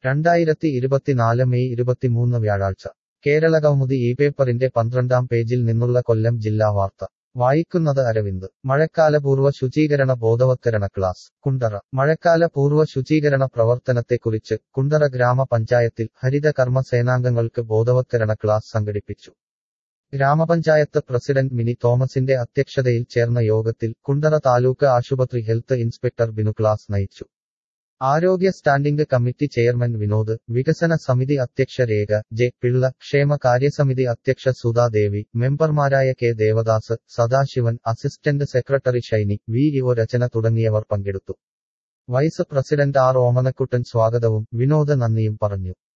രണ്ടായിരത്തി ഇരുപത്തിനാല് മെയ് ഇരുപത്തിമൂന്ന് വ്യാഴാഴ്ച കേരളകൗമുദി ഈ പേപ്പറിന്റെ പന്ത്രണ്ടാം പേജിൽ നിന്നുള്ള കൊല്ലം ജില്ലാ വാർത്ത വായിക്കുന്നത് അരവിന്ദ് മഴക്കാലപൂർവ്വ ശുചീകരണ ബോധവത്കരണ ക്ലാസ് കുണ്ടറ മഴക്കാലപൂർവ്വ ശുചീകരണ പ്രവർത്തനത്തെക്കുറിച്ച് കുണ്ടറ ഗ്രാമപഞ്ചായത്തിൽ ഹരിത കർമ്മ സേനാംഗങ്ങൾക്ക് ബോധവത്കരണ ക്ലാസ് സംഘടിപ്പിച്ചു ഗ്രാമപഞ്ചായത്ത് പ്രസിഡന്റ് മിനി തോമസിന്റെ അധ്യക്ഷതയിൽ ചേർന്ന യോഗത്തിൽ കുണ്ടറ താലൂക്ക് ആശുപത്രി ഹെൽത്ത് ഇൻസ്പെക്ടർ ബിനു ക്ലാസ് നയിച്ചു ആരോഗ്യ സ്റ്റാൻഡിംഗ് കമ്മിറ്റി ചെയർമാൻ വിനോദ് വികസന സമിതി അധ്യക്ഷ രേഖ ജെ പിള്ള ക്ഷേമ കാര്യസമിതി അധ്യക്ഷ സുധാദേവി മെമ്പർമാരായ K Devadas Sadasivan assistant secretary Shiny V EO Rachana തുടങ്ങിയവർ പങ്കെടുത്തു വൈസ് പ്രസിഡന്റ് ആർ ഓമനക്കുട്ടൻ സ്വാഗതവും വിനോദ് നന്ദിയും പറഞ്ഞു